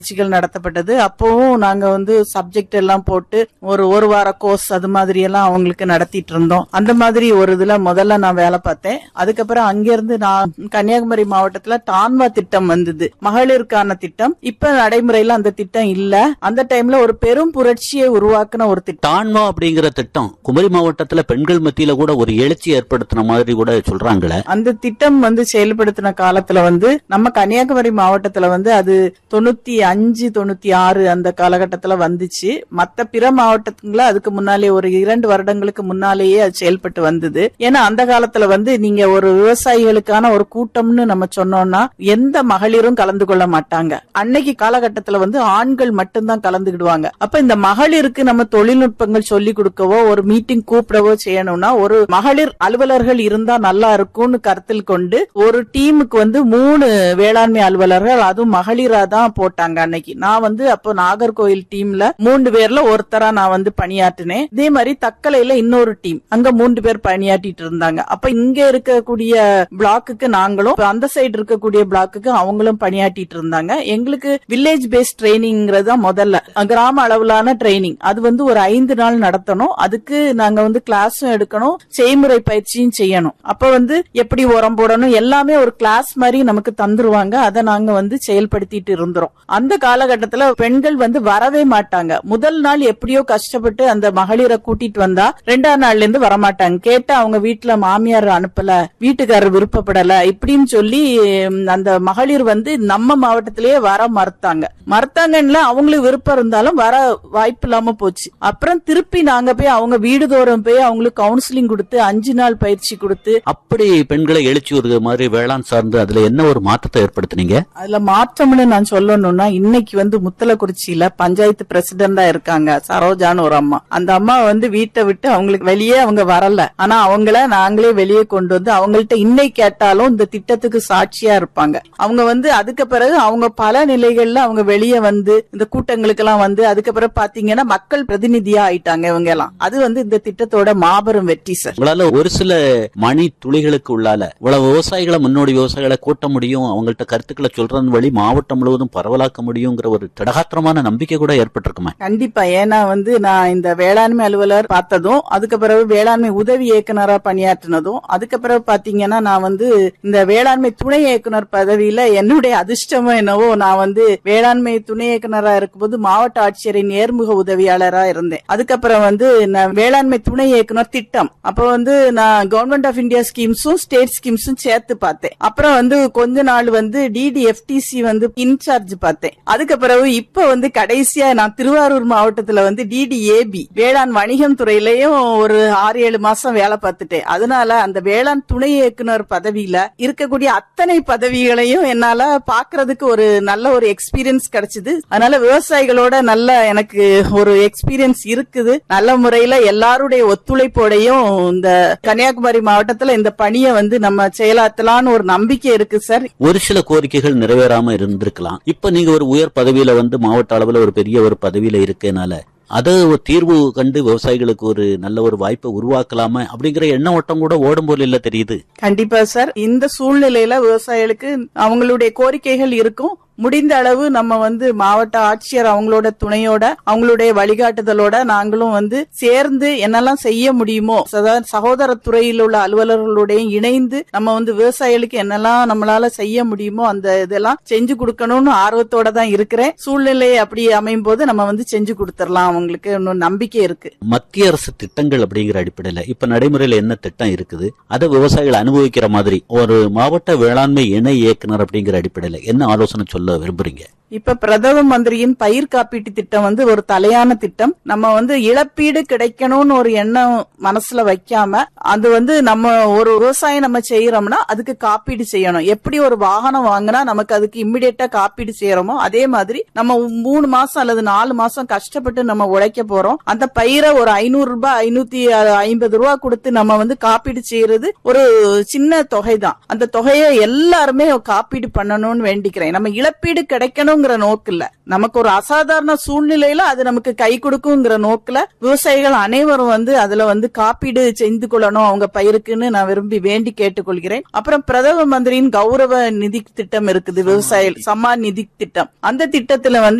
பயிற்சிகள் நடத்தப்பட்டது அப்பவும் நாங்க வந்து சப்ஜெக்ட் எல்லாம் போட்டு ஒரு ஒரு வார கோர்ஸ் அது மாதிரி எல்லாம் அவங்களுக்கு நடத்திட்டு இருந்தோம் அந்த மாதிரி ஒரு இதுல முதல்ல நான் வேலை பார்த்தேன் அதுக்கப்புறம் அங்கிருந்து நான் கன்னியாகுமரி மாவட்டத்துல டான்வா திட்டம் வந்தது மகளிருக்கான திட்டம் இப்ப நடைமுறையில அந்த திட்டம் இல்ல அந்த டைம்ல ஒரு பெரும் புரட்சியை உருவாக்குன ஒரு திட்டம் டான்மா அப்படிங்கிற திட்டம் குமரி மாவட்டத்துல பெண்கள் மத்தியில கூட ஒரு எழுச்சி ஏற்படுத்தின மாதிரி கூட சொல்றாங்களே அந்த திட்டம் வந்து செயல்படுத்தின காலத்துல வந்து நம்ம கன்னியாகுமரி மாவட்டத்துல வந்து அது தொண்ணூத்தி அஞ்சு தொண்ணூத்தி ஆறு அந்த காலகட்டத்துல வந்துச்சு மத்த பிற மாவட்டத்துல அதுக்கு முன்னாலே ஒரு இரண்டு வருடங்களுக்கு முன்னாலேயே அது செயல்பட்டு வந்தது ஏன்னா அந்த காலத்துல வந்து நீங்க ஒரு விவசாயிகளுக்கான ஒரு கூட்டம்னு நம்ம சொன்னோம்னா எந்த மகளிரும் கலந்து கொள்ள மாட்டாங்க அன்னைக்கு காலகட்டத்துல வந்து ஆண்கள் மட்டும்தான் கலந்துக்கிடுவாங்க அப்ப இந்த மகளிருக்கு நம்ம தொழில்நுட்பங்கள் சொல்லி கொடுக்கவோ ஒரு மீட்டிங் கூப்பிடவோ செய்யணும்னா ஒரு மகளிர் அலுவலர்கள் இருந்தா நல்லா இருக்கும்னு கருத்தில் கொண்டு ஒரு டீமுக்கு வந்து மூணு வேளாண்மை அலுவலர்கள் அதுவும் மகளிரா தான் போட்டாங்க அன்னைக்கு நான் வந்து அப்போ நாகர்கோயில் டீம்ல மூன்று பேர்ல ஒருத்தரா நான் வந்து பணியாற்றினேன் இதே மாதிரி தக்கலையில இன்னொரு டீம் அங்க மூன்று பேர் பணியாற்றிட்டு இருந்தாங்க அப்ப இங்க இருக்கக்கூடிய பிளாக்குக்கு நாங்களும் இப்ப அந்த சைடு இருக்கக்கூடிய பிளாக்குக்கு அவங்களும் பணியாற்றிட்டு இருந்தாங்க எங்களுக்கு வில்லேஜ் பேஸ்ட் ட்ரைனிங்கிறது தான் முதல்ல கிராம அளவிலான ட்ரைனிங் அது வந்து ஒரு ஐந்து நாள் நடத்தணும் அதுக்கு நாங்க வந்து கிளாஸும் எடுக்கணும் செய்முறை பயிற்சியும் செய்யணும் அப்ப வந்து எப்படி உரம் போடணும் எல்லாமே ஒரு கிளாஸ் மாதிரி நமக்கு தந்துருவாங்க அதை நாங்க வந்து செயல்படுத்திட்டு இருந்தோம் அந்த காலகட்டத்துல பெண்கள் வந்து வரவே மாட்டாங்க முதல் நாள் எப்படியோ கஷ்டப்பட்டு அந்த மகளிரை கூட்டிட்டு வந்தா ரெண்டாம் நாள்ல இருந்து வரமாட்டாங்க கேட்டா அவங்க வீட்டுல மாமியார் அனுப்பல வீட்டுக்காரர் விருப்பப்படல இப்படின்னு சொல்லி ம், அந்த மகளிர் வந்து நம்ம மாவட்டத்திலேயே வர மறுத்தாங்க மறுத்தாங்கன்னு அவங்களுக்கு விருப்பம் இருந்தாலும் வர வாய்ப்பு இல்லாம போச்சு அப்புறம் திருப்பி நாங்க போய் அவங்க வீடுதோறும் போய் அவங்களுக்கு கவுன்சிலிங் கொடுத்து அஞ்சு நாள் பயிற்சி கொடுத்து அப்படி பெண்களை எழுச்சி ஒரு மாதிரி வேளாண் சார்ந்து அதுல என்ன ஒரு மாற்றத்தை ஏற்படுத்துனீங்க அதுல மாற்றம்னு நான் சொல்லணும்னா இன்னைக்கு வந்து முத்தலக்குறிச்சியில பஞ்சாயத்து பிரசிடண்டா இருக்காங்க சரோஜான்னு ஒரு அம்மா அந்த அம்மா வந்து வீட்டை விட்டு அவங்களுக்கு வெளியே அவங்க வரல ஆனா அவங்கள நாங்களே வெளியே கொண்டு வந்து அவங்கள்ட்ட இன்னைக்கு கேட்டாலும் இந்த திட்டத்துக்கு சாட்சியா இருப்பாங்க அவங்க வந்து அதுக்கு பிறகு அவங்க பல நிலைகள்ல அவங்க வெளியே வந்து இந்த கூட்டங்களுக்கு எல்லாம் வந்து அதுக்கு பிறகு பாத்தீங்கன்னா மக்கள் பிரதிநிதியா ஆயிட்டாங்க இவங்க எல்லாம் அது வந்து இந்த திட்டத்தோட மாபெரும் வெற்றி சார் உங்களால ஒரு சில மணி துளிகளுக்கு உள்ளால இவ்வளவு விவசாயிகளை முன்னோடி விவசாயிகளை கூட்ட முடியும் அவங்கள்ட்ட கருத்துக்களை சொல்றதன் வழி மாவட்டம் முழுவதும் பரவலாக்க முடியுங்கிற ஒரு திடகாத்திரமான நம்பிக்கை கூட ஏற்பட்டிருக்குமே கண்டிப்பா ஏன்னா வந்து நான் இந்த வேளாண்மை அலுவலர் பார்த்ததும் அதுக்கு பிறகு வேளாண்மை உதவி இயக்குனரா பணியாற்றினதும் அதுக்கு பிறகு பாத்தீங்கன்னா நான் வந்து இந்த வேளாண்மை துணை இயக்குனர் பதவியில என்னுடைய அதிர்ஷ்டமோ என்னவோ நான் வந்து வேளாண்மை துணை இயக்குனரா இருக்கும்போது மாவட்ட ஆட்சியரின் நேர்முக உதவியாளரா இருந்தேன் அதுக்கப்புறம் வந்து நான் வேளாண்மை துணை இயக்குனர் திட்டம் அப்ப வந்து நான் கவர்மெண்ட் ஆஃப் இந்தியா ஸ்கீம்ஸும் ஸ்டேட் ஸ்கீம்ஸும் சேர்த்து பார்த்தேன் அப்புறம் வந்து கொஞ்ச நாள் வந்து டிடிஎஃப்டிசி வந்து இன்சார்ஜ் பார்த்தேன் அதுக்கு பிறகு இப்ப வந்து கடைசியா நான் திருவாரூர் மாவட்டத்துல வந்து டிடிஏபி வேளாண் வணிகம் துறையிலயும் ஒரு ஆறு ஏழு மாசம் வேலை பார்த்துட்டேன் அதனால அந்த வேளாண் துணை இயக்குனர் பதவியில இருக்கக்கூடிய அத்தனை பதவிகளையும் என்னால பாக்குறதுக்கு ஒரு நல்ல ஒரு எக்ஸ்பீரியன்ஸ் கிடைச்சது அதனால விவசாயிகளோட நல்ல எனக்கு ஒரு எக்ஸ்பீரியன்ஸ் இருக்குது நல்ல முறையில எல்லாருடைய ஒத்துழைப்போடையும் இந்த கன்னியாகுமரி மாவட்டத்துல இந்த பணியை வந்து நம்ம செயலாத்தலான்னு ஒரு நம்பிக்கை இருக்கு சார் ஒரு சில கோரிக்கைகள் நிறைவேறாம இருந்திருக்கலாம் இப்ப நீங்க ஒரு உயர் பதவியில வந்து மாவட்ட அளவுல ஒரு பெரிய ஒரு பதவியில இருக்கனால அதை ஒரு தீர்வு கண்டு விவசாயிகளுக்கு ஒரு நல்ல ஒரு வாய்ப்பை உருவாக்கலாமா அப்படிங்கிற எண்ண ஓட்டம் கூட ஓடும் போல இல்ல தெரியுது கண்டிப்பா சார் இந்த சூழ்நிலையில விவசாயிகளுக்கு அவங்களுடைய கோரிக்கைகள் இருக்கும் முடிந்த அளவு நம்ம வந்து மாவட்ட ஆட்சியர் அவங்களோட துணையோட அவங்களுடைய வழிகாட்டுதலோட நாங்களும் வந்து சேர்ந்து என்னெல்லாம் செய்ய முடியுமோ அதாவது சகோதர துறையில் உள்ள அலுவலர்களுடையும் இணைந்து நம்ம வந்து விவசாயிகளுக்கு என்னெல்லாம் நம்மளால செய்ய முடியுமோ அந்த இதெல்லாம் செஞ்சு கொடுக்கணும்னு ஆர்வத்தோட தான் இருக்கிறேன் சூழ்நிலை அப்படி அமையும் போது நம்ம வந்து செஞ்சு கொடுத்துடலாம் அவங்களுக்கு இன்னும் நம்பிக்கை இருக்கு மத்திய அரசு திட்டங்கள் அப்படிங்கிற அடிப்படையில இப்ப நடைமுறையில என்ன திட்டம் இருக்குது அதை விவசாயிகள் அனுபவிக்கிற மாதிரி ஒரு மாவட்ட வேளாண்மை இணை இயக்குனர் அப்படிங்கிற அடிப்படையில என்ன ஆலோசனை சொல்ல விரும்புறீங்க இப்ப பிரதம மந்திரியின் பயிர் காப்பீட்டு திட்டம் வந்து ஒரு தலையான திட்டம் நம்ம வந்து இழப்பீடு கிடைக்கணும்னு ஒரு எண்ணம் மனசுல வைக்காம அது வந்து நம்ம ஒரு விவசாயம் நம்ம செய்யறோம்னா அதுக்கு காப்பீடு செய்யணும் எப்படி ஒரு வாகனம் வாங்கினா நமக்கு அதுக்கு இம்மிடியட்டா காப்பீடு செய்யறோமோ அதே மாதிரி நம்ம மூணு மாசம் அல்லது நாலு மாசம் கஷ்டப்பட்டு நம்ம உழைக்க போறோம் அந்த பயிரை ஒரு ஐநூறு ரூபாய் ஐநூத்தி ஐம்பது ரூபாய் கொடுத்து நம்ம வந்து காப்பீடு செய்யறது ஒரு சின்ன தொகை தான் அந்த தொகையை எல்லாருமே காப்பீடு பண்ணணும்னு வேண்டிக்கிறேன் நம்ம இழப்பீடு கிடைக்கணும் வரணுங்கிற நோக்கு இல்ல நமக்கு ஒரு அசாதாரண சூழ்நிலையில அது நமக்கு கை கொடுக்குங்கிற நோக்குல விவசாயிகள் அனைவரும் வந்து அதுல வந்து காப்பீடு செய்து கொள்ளணும் அவங்க பயிருக்குன்னு நான் விரும்பி வேண்டி கேட்டுக்கொள்கிறேன் அப்புறம் பிரதம மந்திரியின் கௌரவ நிதி திட்டம் இருக்குது விவசாய சம்மான் நிதி திட்டம் அந்த திட்டத்துல வந்து